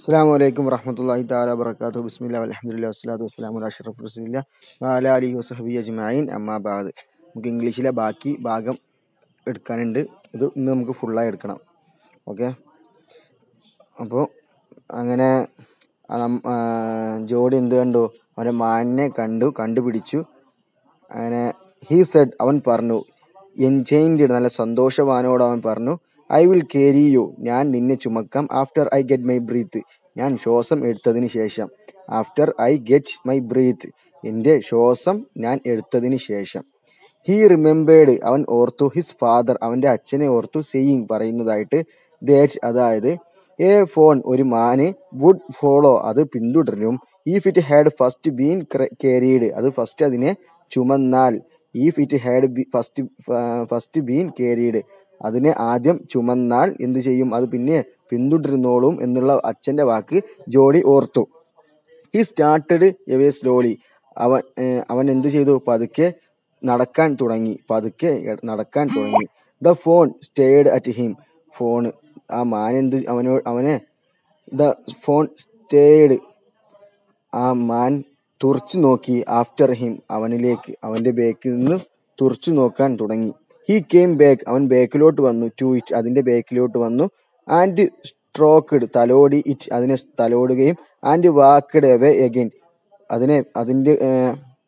അസ്സാം വലൈക്കും വറഹമത്തല്ലാഹി താല വർക്കാത്തു ബിസ്മില്ല അലഹമുല്ല വസ്സലാത്തു വസ്സലാമു അലാ അഷ്റഫ് റസൂലില്ല വാല അലി വസഹബി അജ്മൈൻ അമ്മാബാദ് നമുക്ക് ഇംഗ്ലീഷിലെ ബാക്കി ഭാഗം എടുക്കാനുണ്ട് ഇത് ഇന്ന് നമുക്ക് ഫുള്ളായി എടുക്കണം ഓക്കെ അപ്പോൾ അങ്ങനെ ആ നം- ആ, ജോഡി എന്ത് കണ്ടു അവൻ്റെ മാനിനെ കണ്ടു കണ്ടുപിടിച്ചു അങ്ങനെ ഹീ സെഡ് അവൻ പറഞ്ഞു എൻചൈൻഡ് നല്ല സന്തോഷവാനോട് അവൻ പറഞ്ഞു ഐ വിൽ കേരി യു ഞാൻ നിന്നെ ചുമക്കാം after I get my breath ഞാൻ ശ്വാസം എടുത്തതിന് ശേഷം after I get my breath എൻ്റെ ശ്വാസം ഞാൻ എടുത്തതിന് ശേഷം ഹീ റിമെമ്പേർഡ് അവൻ ഓർത്തു ഹിസ് ഫാദർ അവൻ്റെ അച്ഛനെ ഓർത്തു സെയിങ് പറയുന്നതായിട്ട് ദാറ്റ് അതായത് എ ഫോൺ ഒരു മാന് വുഡ് ഫോളോ അത് പിന്തുടരും if it had first been carried അത് ഫസ്റ്റ് അതിനെ ചുമന്നാൽ if it had first first been carried അതിനെ ആദ്യം ചുമന്നാൽ എന്ത് ചെയ്യും അത് പിന്നെ പിന്തുടരുന്നോളും എന്നുള്ള അച്ഛൻ്റെ വാക്ക് ജോഡി ഓർത്തു ഹി സ്റ്റാർട്ടഡ് എവേ സ്ലോലി അവൻ ഏർ അവൻ എന്ത് ചെയ്തു പതുക്കെ നടക്കാൻ തുടങ്ങി പതുക്കെ എ- നടക്കാൻ തുടങ്ങി the fawn stared at him fawn ആ മാൻ എന്ത് അവനോ അവനെ ദ ഫോൺ സ്റ്റേഡ് ആ മാൻ തുറച്ചു നോക്കി ആഫ്റ്റർ ഹിം അവനിലേക്ക് അവന്റെ ബേക്കിൽ നിന്ന് തുറച്ചു നോക്കാൻ തുടങ്ങി ഹി കെയിം ബാക്ക് അവൻ ബാക്കിലോട്ട് വന്നു ടു ഇറ്റ് അതിന്റെ ബാക്കിലോട്ട് വന്നു ആൻഡ് സ്ട്രോക്ക്ഡ് തലോടി ഇറ്റ് അതിനെ തലോടുകയും ആൻഡ് വാക്കഡ് എവേ എഗൈൻ അതിനെ അതിന്റെ ഏർ,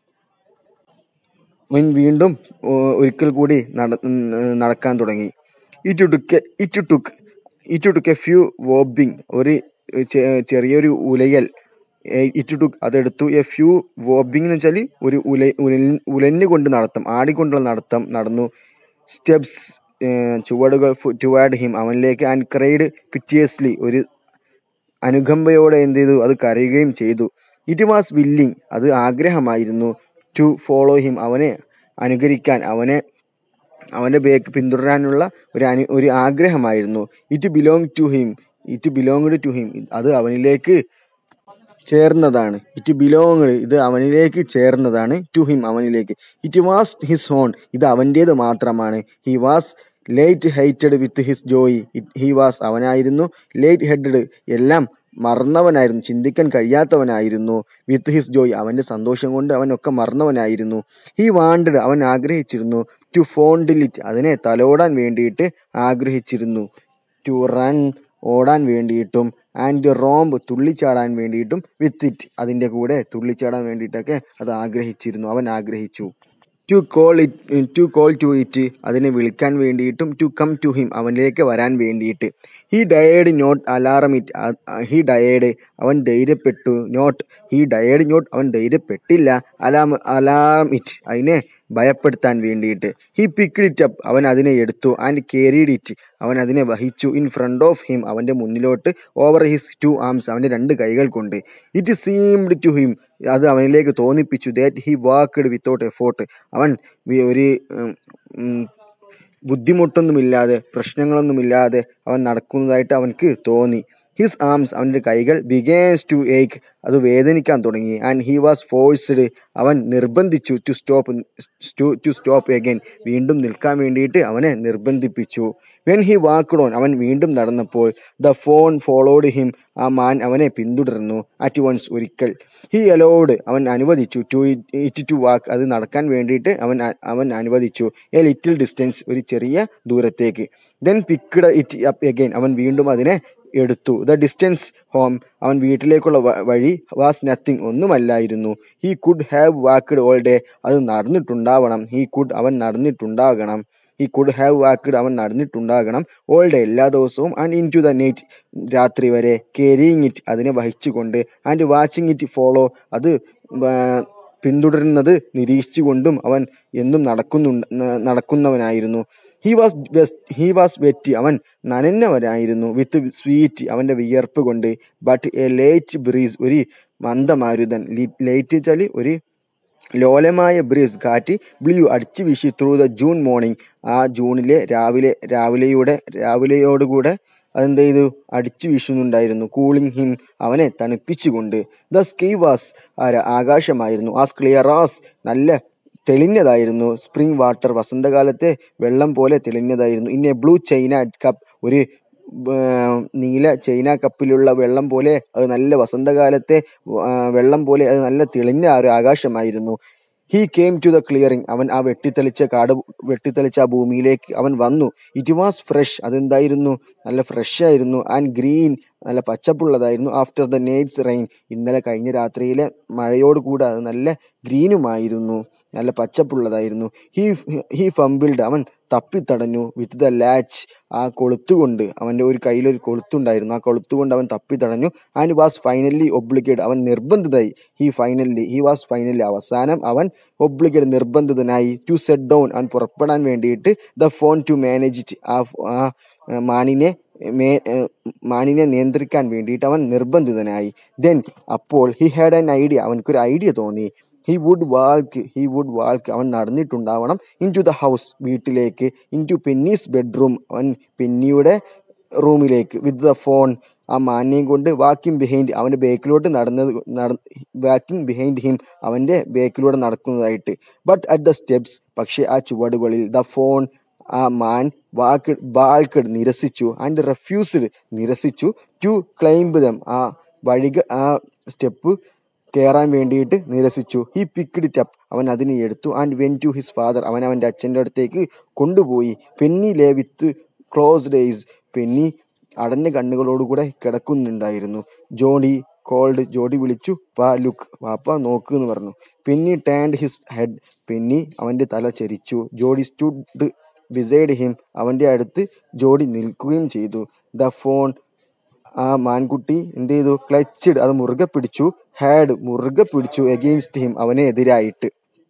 അവൻ വീണ്ടും ഏർ, ഒരിക്കൽ കൂടി നട ഉം, ഏർ, നടക്കാൻ തുടങ്ങി it took it took it took a few wobbling ഒരു ചെ- ചെറിയൊരു ഉലയൽ ഇറ്റ് ടുക്ക് അതെടുത്തു എ ഫ്യൂ വോബിങ് എന്ന് വെച്ചാൽ ഒരു ഉല ഉലൻ ഉലഞ്ഞു കൊണ്ട് നടത്തം ആടിക്കൊണ്ടുള്ള നടത്തം നടന്നു സ്റ്റെപ്സ് ചുവടുകൾ ടുവാഡ് ഹിം അവനിലേക്ക് ആൻഡ് ക്രൈഡ് പിറ്റിയസ്ലി ഒരു അനുകമ്പയോടെ എന്ത് ചെയ്തു അത് കരയുകയും ചെയ്തു ഇറ്റ് വാസ് വില്ലിങ് അത് ആഗ്രഹമായിരുന്നു ടു ഫോളോ ഹിം അവനെ അനുകരിക്കാൻ അവനെ അവന്റെ ബേക്ക് പിന്തുടരാനുള്ള ഒരു അനു ഒരു ആഗ്രഹമായിരുന്നു it belong to him it belonged to him അത് അവനിലേക്ക് ചേർന്നതാണ് ഇറ്റ് ബിലോങ്ഡ് ഇത് അവനിലേക്ക് ചേർന്നതാണ് ടു ഹിം അവനിലേക്ക് ഇറ്റ് വാസ് ഹിസ് ഹോൺ ഇത് അവൻ്റേത് മാത്രമാണ് he was light headed with his joy he was അവനായിരുന്നു ലേറ്റ് ഹെഡഡ് എല്ലാം മറന്നവനായിരുന്നു ചിന്തിക്കാൻ കഴിയാത്തവനായിരുന്നു വിത്ത് ഹിസ് ജോയ് അവന്റെ സന്തോഷം കൊണ്ട് അവനൊക്കെ മറന്നവനായിരുന്നു ഹി വാണ്ടഡ് അവൻ ആഗ്രഹിച്ചിരുന്നു ടു ഫോണ്ടിലിറ്റ് അതിനെ തലോടാൻ വേണ്ടിയിട്ട് ആഗ്രഹിച്ചിരുന്നു ടു റൺ ഓടാൻ വേണ്ടിയിട്ടും ആൻഡ് റോംബ് തുള്ളിച്ചാടാൻ വേണ്ടിയിട്ടും വിത്ത് ഇറ്റ് അതിൻ്റെ കൂടെ തുള്ളിച്ചാടാൻ വേണ്ടിയിട്ടൊക്കെ അത് ആഗ്രഹിച്ചിരുന്നു അവൻ ആഗ്രഹിച്ചു to call it to call to it അതിനെ വിളിക്കാൻ വേണ്ടിയിട്ടും ടു കം ടു ഹിം അവനിലേക്ക് വരാൻ വേണ്ടിയിട്ട് he ഡയേഡ് not alarm it he ഡയേഡ് അവൻ ധൈര്യപ്പെട്ടു നോട്ട് ഹി ഡയേഡ് നോട്ട് അവൻ ധൈര്യപ്പെട്ടില്ല അലാം അലാം ഇറ്റ് അതിനെ ഭയപ്പെടുത്താൻ വേണ്ടിയിട്ട് ഹി പിക്ഡ് ഇറ്റ് അപ്പ് അവൻ അതിനെ എടുത്തു ആൻഡ് കേരീഡ് ഇറ്റ് അവൻ അതിനെ വഹിച്ചു ഇൻ ഫ്രണ്ട് ഓഫ് ഹിം അവൻ്റെ മുന്നിലോട്ട് ഓവർ ഹിസ് ടു ആംസ് അവൻ്റെ രണ്ട് കൈകൾ കൊണ്ട് ഇറ്റ് സീംഡ് ടു ഹിം അത് അവനിലേക്ക് തോന്നിപ്പിച്ചു that he walked without effort അവൻ വി- ഒരു ഉം, ഉം, ബുദ്ധിമുട്ടൊന്നുമില്ലാതെ പ്രശ്നങ്ങളൊന്നുമില്ലാതെ അവൻ നടക്കുന്നതായിട്ട് അവൻക്ക് തോന്നി ഹിസ് ആംസ് അവൻ്റെ കൈകൾ ബിഗേൻസ് ടു ഏക്ക് അത് വേദനിക്കാൻ തുടങ്ങി ആൻഡ് ഹി വാസ് ഫോഴ്സ്ഡ് അവൻ നിർബന്ധിച്ചു to stop to to stop again വീണ്ടും നിൽക്കാൻ വേണ്ടിയിട്ട് അവനെ നിർബന്ധിപ്പിച്ചു വെൻ ഹി വാക്ക്ഡ് ഓൺ അവൻ വീണ്ടും നടന്നപ്പോൾ ദ ഫോൺ ഫോളോഡ് ഹിം ആ മാൻ അവനെ പിന്തുടർന്നു അറ്റ് വൺസ് ഒരിക്കൽ ഹി അലോഡ് അവൻ അനുവദിച്ചു ടു ഇറ്റ് ടു വാക്ക് അത് നടക്കാൻ വേണ്ടിയിട്ട് അവൻ അ- അവൻ അനുവദിച്ചു എ ലിറ്റിൽ ഡിസ്റ്റൻസ് ഒരു ചെറിയ ദൂരത്തേക്ക് then picked it up again അവൻ വീണ്ടും അതിനെ എടുത്തു ദ ഡിസ്റ്റൻസ് ഹോം അവൻ വീട്ടിലേക്കുള്ള വ- വഴി വാസ് നത്തിങ് ഒന്നുമല്ലായിരുന്നു he could have walked all day അത് നടന്നിട്ടുണ്ടാവണം ഹീ കുഡ് അവൻ നടന്നിട്ടുണ്ടാകണം ഹി കുഡ് ഹാവ് വാക്ക്ഡ് അവൻ നടന്നിട്ടുണ്ടാകണം ഓൾ ഡേ എല്ലാ ദിവസവും and into the night രാത്രി വരെ കേരിയിങ് ഇറ്റ് അതിനെ വഹിച്ചുകൊണ്ട് ആൻഡ് വാച്ചിങ് ഇറ്റ് ഫോളോ അത് ആ, പിന്തുടരുന്നത് നിരീക്ഷിച്ചുകൊണ്ടും അവൻ എന്നും നടക്കുന്നു നടക്കുന്നവനായിരുന്നു he was he was wet അവൻ നനഞ്ഞവനായിരുന്നു വിത്ത് സ്വീറ്റ് അവൻ്റെ വിയർപ്പ് കൊണ്ട് ബട്ട് എ ലേറ്റ് ബ്രീസ് ഒരു മന്ദമാരുതൻ ലേറ്റ് വെച്ചാൽ ഒരു ലോലമായ ബ്രീസ് കാറ്റ് ബ്ലൂ അടിച്ചു വീശി ത്രൂ ദ ജൂൺ മോർണിംഗ് ആ ജൂണിലെ രാവിലെ രാവിലെയുടെ രാവിലെയോടുകൂടെ അതെന്ത് ചെയ്തു അടിച്ചു വീശുന്നുണ്ടായിരുന്നു കൂളിംഗ് ഹിം അവനെ തണുപ്പിച്ചുകൊണ്ട് ദ സ്കൈ വാസ് ആര ആകാശമായിരുന്നു ആസ് ക്ലിയർ ആസ് നല്ല തെളിഞ്ഞതായിരുന്നു സ്പ്രിംഗ് വാട്ടർ വസന്തകാലത്തെ വെള്ളം പോലെ തെളിഞ്ഞതായിരുന്നു in a blue china cup ഒരു ഏർ, നീല ചൈന കപ്പിലുള്ള വെള്ളം പോലെ അത് നല്ല വസന്തകാലത്തെ ആ, വെള്ളം പോലെ അത് നല്ല തെളിഞ്ഞ ആ ഒരു ആകാശമായിരുന്നു he came to the clearing അവൻ ആ വെട്ടിത്തെളിച്ച കാട് വെട്ടിത്തെളിച്ച ആ ഭൂമിയിലേക്ക് അവൻ വന്നു ഇറ്റ് വാസ് ഫ്രഷ് അതെന്തായിരുന്നു നല്ല ഫ്രഷ് ആയിരുന്നു ആൻഡ് ഗ്രീൻ നല്ല പച്ചപ്പുള്ളതായിരുന്നു ആഫ്റ്റർ ദ നൈറ്റ്സ് റെയിൻ ഇന്നലെ കഴിഞ്ഞ രാത്രിയിലെ മഴയോട് കൂടെ അത് നല്ല ഗ്രീനുമായിരുന്നു നല്ല പച്ചപ്പുള്ളതായിരുന്നു ഹീ ഹീ ഫംബിൾഡ് അവൻ തപ്പിത്തടഞ്ഞു വിത്ത് ദ ലാച്ച് ആ കൊളുത്തുകൊണ്ട് അവൻ്റെ ഒരു കയ്യിലൊരു കൊളുത്തുണ്ടായിരുന്നു ആ കൊളുത്തുകൊണ്ട് അവൻ തപ്പിത്തടഞ്ഞു ആൻഡ് വാസ് ഫൈനലി ഒബ്ലിഗേഡ് അവൻ നിർബന്ധിതനായി he finally he was finally അവസാനം അവൻ ഒബ്ലിഗേഡ് നിർബന്ധിതനായി ടു സെറ്റ് ഡൗൺ അവൻ പുറപ്പെടാൻ വേണ്ടിയിട്ട് the fawn to manage it ആ ആ ഏർ മാനിനെ മേ ഏർ മാനിനെ നിയന്ത്രിക്കാൻ വേണ്ടിയിട്ട് അവൻ നിർബന്ധിതനായി ദെൻ അപ്പോൾ ഹി ഹാഡ് ആൻ ഐഡിയ അവനക്കൊരു ഐഡിയ തോന്നി he would walk he would walk അവൻ നടന്നിട്ടുണ്ടാവണം ഇൻ ടു ദ ഹൗസ് വീട്ടിലേക്ക് ഇൻ ടു പെന്നീസ് ബെഡ്റൂം അവൻ പെന്നിയുടെ റൂമിലേക്ക് വിത്ത് ദ ഫോൺ ആ മാന്യം കൊണ്ട് വാക്കിംഗ് ബിഹൈൻഡ് അവൻ്റെ ബേക്കിലോട്ട് നടന്നത് നട വാക്കിംഗ് ബിഹൈൻഡ് ഹിം അവൻ്റെ ബേക്കിലൂടെ നടക്കുന്നതായിട്ട് ബട്ട് അറ്റ് ദ സ്റ്റെപ്സ് പക്ഷേ ആ ചുവടുകളിൽ ദ ഫോൺ ആ മാൻ വാക്ക് ബാൽക്കഡ് നിരസിച്ചു ആൻഡ് റെഫ്യൂസ്ഡ് നിരസിച്ചു ടു ക്ലൈംബ് ദം ആ വഴിക ആ സ്റ്റെപ്പ് കയറാൻ വേണ്ടിയിട്ട് നിരസിച്ചു ഹി പിക്ഡ് ഇറ്റ് അപ്പ് അവൻ അതിനെ എടുത്തു and went to his father അവൻ അവൻ്റെ അച്ഛൻ്റെ അടുത്തേക്ക് കൊണ്ടുപോയി Penny lay with closed eyes Penny അടഞ്ഞ കണ്ണുകളോടുകൂടെ കിടക്കുന്നുണ്ടായിരുന്നു ജോണി കോൾഡ് ജോഡി വിളിച്ചു പാ ലുക്ക് വാപ്പ നോക്ക് എന്ന് പറഞ്ഞു Penny turned his head Penny അവൻ്റെ തല ചരിച്ചു ജോഡി സ്റ്റുഡ് ബിസൈഡ് ഹിം അവൻ്റെ അടുത്ത് ജോഡി നിൽക്കുകയും ചെയ്തു ദ ഫോൺ ആ മാൻകുട്ടി എന്ത് ചെയ്തു ക്ലച്ചഡ് അത് മുറുകെ പിടിച്ചു ഹാഡ് മുറുകെ പിടിച്ചു എഗെയിൻസ്റ്റ് ഹിം അവനെ എതിരായിട്ട്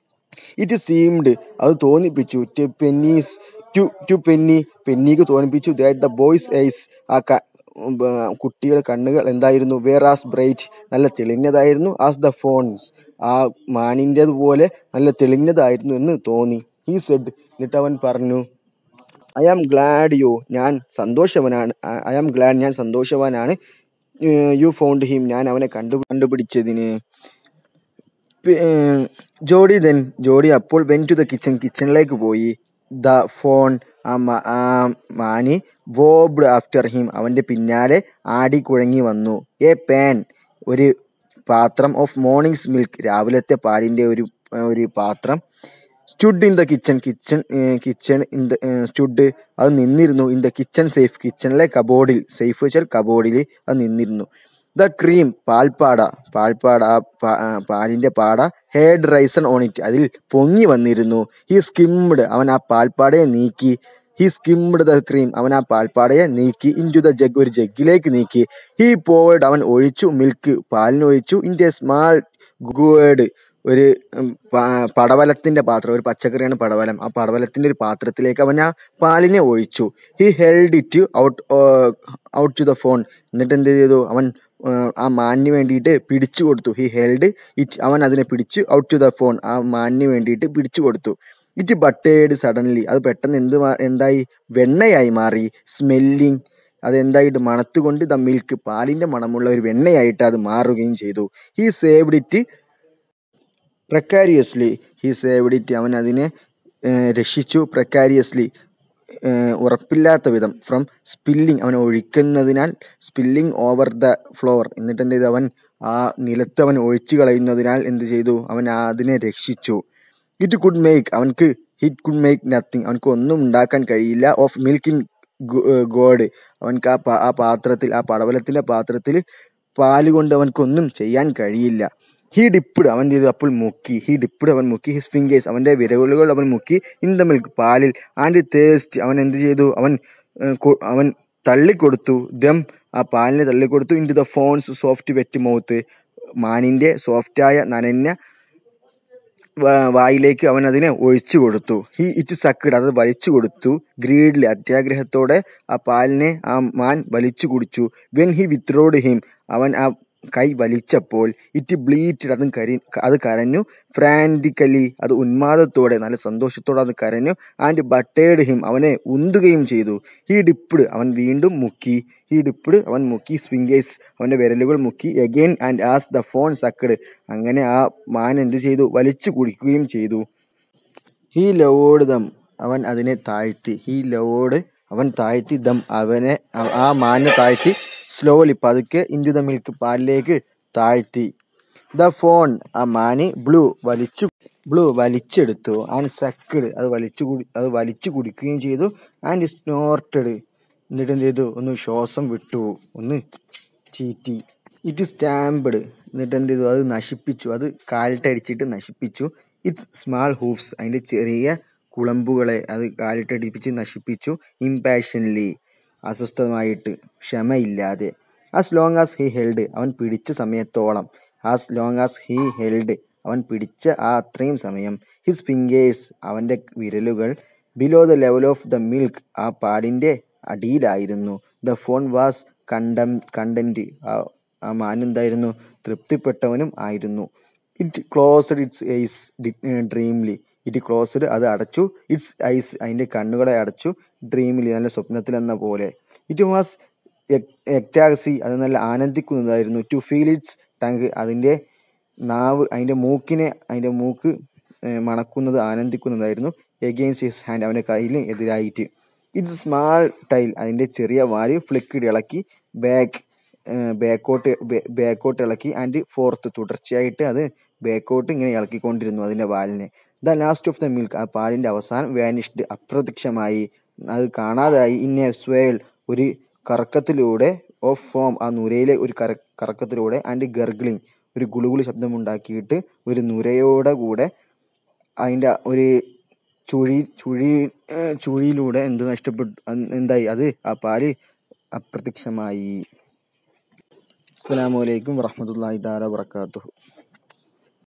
ഇറ്റ് സീംഡ് അത് തോന്നിപ്പിച്ചു to Penny's to to Penny പെന്നിക്ക് തോന്നിപ്പിച്ചു ദാറ്റ് ദ ബോയ്സ് ഐസ് ആ ക- ഉം, ആ, കുട്ടിയുടെ കണ്ണുകൾ എന്തായിരുന്നു വേർ ആസ് ബ്രൈറ്റ് നല്ല തെളിഞ്ഞതായിരുന്നു ആസ് ദ ഫോൺസ് ആ മാനിൻ്റെത് പോലെ നല്ല തെളിഞ്ഞതായിരുന്നു എന്ന് തോന്നി ഈ സെഡ് എന്നിട്ട് അവൻ പറഞ്ഞു ഐ ആം ഗ്ലാഡ് യു ഞാൻ സന്തോഷവനാണ് ഐ ആം ഗ്ലാഡ് ഞാൻ സന്തോഷവാനാണ് യു ഫൗണ്ട് ഹിം ഞാൻ അവനെ കണ്ടു കണ്ടുപിടിച്ചതിന് പി- ഏർ ജോഡി ദെൻ ജോഡി അപ്പോൾ വെൻ ടു ദ കിച്ചൺ കിച്ചണിലേക്ക് പോയി ദ ഫോൺ ആ മ- ആ മാനി വോബ്ഡ് ആഫ്റ്റർ ഹിം അവൻ്റെ പിന്നാലെ ആടി കുഴങ്ങി വന്നു എ പാൻ ഒരു പാത്രം ഓഫ് മോർണിംഗ്സ് മിൽക്ക് രാവിലത്തെ പാലിൻ്റെ ഒരു ഒരു പാത്രം stood in the kitchen kitchen kitchen in the stood അത് നിന്നിരുന്നു ഇൻ ദ കിച്ചൺ സേഫ് കിച്ചണിലെ കബോർഡിൽ സേഫ് വെച്ചാൽ കബോർഡിൽ അത് നിന്നിരുന്നു ദ ക്രീം പാൽപ്പാട പാൽപ്പാട ആ പാ- ആ പാലിന്റെ പാട ഹെഡ് റൈസൺ ഓൺ ഇറ്റ് അതിൽ പൊങ്ങി വന്നിരുന്നു ഹി സ്കിംഡ് അവൻ ആ പാൽപ്പാടയെ നീക്കി ഹി സ്കിംഡ് ദ ക്രീം അവൻ ആ പാൽപ്പാടയെ നീക്കി ഇൻ ടു ദ ജഗ് ഒരു ജഗ്ഗിലേക്ക് നീക്കി ഹി പോവേഡ് അവൻ ഒഴിച്ചു മിൽക്ക് പാലിന് ഒഴിച്ചു ഇൻ എ സ്മാൾ ഗുവേഡ് ഒരു ഉം, പ- പടവലത്തിന്റെ പാത്രം ഒരു പച്ചക്കറിയാണ് പടവലം ആ പടവലത്തിന്റെ ഒരു പാത്രത്തിലേക്ക് അവൻ ആ പാലിനെ ഒഴിച്ചു he held it out out to the fawn എന്നിട്ട് എന്ത് ചെയ്തു അവൻ ആ, ആ മാനിന് വേണ്ടിയിട്ട് പിടിച്ചു കൊടുത്തു ഹി ഹെൽഡ് ഇറ്റ് അവൻ അതിനെ പിടിച്ചു ഔട്ട് ടു ദ ഫോൺ ആ മാനിന് വേണ്ടിയിട്ട് പിടിച്ചു കൊടുത്തു ഇറ്റ് ബട്ടേഡ് സഡൻലി അത് പെട്ടെന്ന് എന്ത് മാ- എന്തായി വെണ്ണയായി മാറി സ്മെല്ലിങ് അത് എന്തായിട്ട് മണത്തുകൊണ്ട് ദ മിൽക്ക് പാലിന്റെ മണമുള്ള ഒരു വെണ്ണയായിട്ട് അത് മാറുകയും ചെയ്തു he saved it precariously he saved it അവൻ അതിനെ ഏർ, രക്ഷിച്ചു പ്രക്കാരിയസ്ലി ഉറപ്പില്ലാത്ത വിധം ഫ്രം സ്പില്ലിങ് അവൻ ഒഴിക്കുന്നതിനാൽ സ്പില്ലിങ് ഓവർ ദ ഫ്ലോർ എന്നിട്ട് എന്ത് ചെയ്തു അവൻ ആ നിലത്ത് അവൻ ഒഴിച്ചു കളയുന്നതിനാൽ എന്ത് ചെയ്തു അവൻ ആ അതിനെ രക്ഷിച്ചു ഇറ്റ് കുഡ് മേക്ക് അവൻക്ക് ഹിറ്റ് കുഡ് മേക്ക് നത്തിങ് അവൻക്ക് ഒന്നും ഉണ്ടാക്കാൻ കഴിയില്ല ഓഫ് മിൽക്ക് ഇൻ ഗോഡ് അവൻക്ക് ആ പാ- ആ പാത്രത്തിൽ ആ പടവലത്തിന്റെ പാത്രത്തിൽ പാല് കൊണ്ട് അവൻക്കൊന്നും ചെയ്യാൻ കഴിയില്ല ഹീ ഡിപ്പിഡ് അവൻ ചെയ്തു അപ്പോൾ മുക്കി ഹീ ഡിപ്പിഡ് അവൻ മുക്കി ഹിസ് ഫിംഗേഴ്സ് അവന്റെ വിരലുകൾ അവൻ മുക്കി ഇൻ ദ മിൽക്ക് പാലിൽ ആൻഡ് തേസ്റ്റ് അവൻ എന്ത് ചെയ്തു അവൻ ഏർ, കൊ- അവൻ തള്ളിക്കൊടുത്തു ദം ആ പാലിനെ തള്ളിക്കൊടുത്തു into the fawn's soft wet mouth മാനിന്റെ സോഫ്റ്റായ നനഞ്ഞ വാ- വായിലേക്ക് അവൻ അതിനെ ഒഴിച്ചു കൊടുത്തു ഹി ഇറ്റ് സക്കഡ് അത് വലിച്ചു കൊടുത്തു ഗ്രീഡിൽ അത്യാഗ്രഹത്തോടെ ആ പാലിനെ ആ മാൻ വലിച്ചു കുടിച്ചു വെൻ ഹി വിത്രോഡ് ഹിം അവൻ ആ കൈ വലിച്ചപ്പോൾ ഇറ്റ് ബ്ലീറ്റഡ് അതും കരി അത് കരഞ്ഞു ഫ്രാൻറ്റിക്കലി അത് ഉന്മാദത്തോടെ നല്ല സന്തോഷത്തോടെ അത് കരഞ്ഞു ആൻഡ് ബട്ടേഡ് ഹിം അവനെ ഉന്തുകയും ചെയ്തു ഹി ഡിപ്പിഡ് അവൻ വീണ്ടും മുക്കി ഹി ഡിപ്പിഡ് അവൻ മുക്കി സ്വിംഗേഴ്സ് അവന്റെ വിരലുകൾ മുക്കി again and as the fawn sucked അങ്ങനെ ആ മാൻ എന്ത് ചെയ്തു വലിച്ചു കുടിക്കുകയും ചെയ്തു ഹീ ലവോഡ് ദം അവൻ അതിനെ താഴ്ത്തി ഹീ ലവോഡ് അവൻ താഴ്ത്തി ദം അവനെ ആ- ആ മാനിനെ താഴ്ത്തി സ്ലോലി പതുക്കെ ഇൻറ്റു ദ മിൽക്ക് പാലിലേക്ക് താഴ്ത്തി ദ ഫോൺ ആ മാന് ബ്ലൂ വലിച്ചു ബ്ലൂ വലിച്ചെടുത്തു ആൻഡ് സക്കിഡ് അത് വലിച്ചു കുടി അത് വലിച്ചു കുടിക്കുകയും ചെയ്തു ആൻഡ് സ്നോർട്ടഡ് എന്നിട്ട് എന്ത് ചെയ്തു ഒന്ന് ശ്വാസം വിട്ടു ഒന്ന് ചീറ്റി ഇറ്റ് സ്റ്റാമ്പഡ് എന്നിട്ട് എന്ത് ചെയ്തു അത് നശിപ്പിച്ചു അത് കാലിട്ടടിച്ചിട്ട് നശിപ്പിച്ചു ഇറ്റ്സ് സ്മാൾ ഹൂഫ്സ് അതിൻ്റെ ചെറിയ കുളമ്പുകളെ അത് കാലിട്ടടിപ്പിച്ച് നശിപ്പിച്ചു ഇംപാഷൻലി അസ്വസ്ഥമായിട്ട് ക്ഷമയില്ലാതെ as long as he held അവൻ പിടിച്ച സമയത്തോളം as long as he held അവൻ പിടിച്ച ആ അത്രയും സമയം ഹിസ് ഫിംഗേഴ്സ് അവൻ്റെ വിരലുകൾ below the level of the milk ആ പാലിൻ്റെ അടിയിലായിരുന്നു ദ ഫോൺ വാസ് കണ്ടം കണ്ടന്റ് ആ മാൻ എന്തായിരുന്നു തൃപ്തിപ്പെട്ടവനും ആയിരുന്നു it closed its eyes dreamily it closed അത് അടച്ചു ഇറ്റ്സ് ഐസ് അതിൻ്റെ കണ്ണുകളെ അടച്ചു ഡ്രീമിലി നല്ല സ്വപ്നത്തിൽ എന്ന പോലെ ഇറ്റ് വാസ് എക്ടാക്സി അത് നല്ല ആനന്ദിക്കുന്നതായിരുന്നു ടു ഫീൽ ഇറ്റ്സ് ടങ്ക് അതിൻ്റെ നാവ് അതിൻ്റെ മൂക്കിനെ അതിൻ്റെ മൂക്ക് ഏഹ്, മണക്കുന്നത് ആനന്ദിക്കുന്നതായിരുന്നു എഗെയിൻസ്റ്റ് ഹിസ് ഹാൻഡ് അവൻ്റെ കയ്യിൽ എതിരായിട്ട് ഇറ്റ്സ് സ്മാൾ ടൈൽ അതിൻ്റെ ചെറിയ വാല് ഫ്ലിക്കിഡ് ഇളക്കി ബാക്ക് ബാക്കോട്ട് ബാക്കോട്ട് ഇളക്കി ആൻഡ് ഫോർത്ത് തുടർച്ചയായിട്ട് അത് ബാക്കോട്ട് ഇങ്ങനെ ഇളക്കിക്കൊണ്ടിരുന്നു അതിൻ്റെ വാലിനെ the last of the milk ആ പാലിൻ്റെ അവസാനം വാനിഷ്ഡ് അപ്രത്യക്ഷമായി അത് കാണാതായി ഇൻ എ സ്വേൾ ഒരു കറക്കത്തിലൂടെ ഓഫ് ഫോം ആ നുരയിലെ ഒരു കറ കറക്കത്തിലൂടെ ആൻഡ് ഗർഗ്ലിംഗ് ഒരു ഗുളുഗുളി ശബ്ദമുണ്ടാക്കിയിട്ട് ഒരു നുരയോടെ കൂടെ അതിൻ്റെ ഒരു ചുഴി ചുഴി ഏഹ് ചുഴിയിലൂടെ എന്ത് നഷ്ടപ്പെട്ടു അൻ- എന്തായി അത് ആ പാല് അപ്രത്യക്ഷമായി അസ്സലാമു അലൈക്കും വറഹ്മത്തുള്ളാഹി തആല വബറകാതുഹു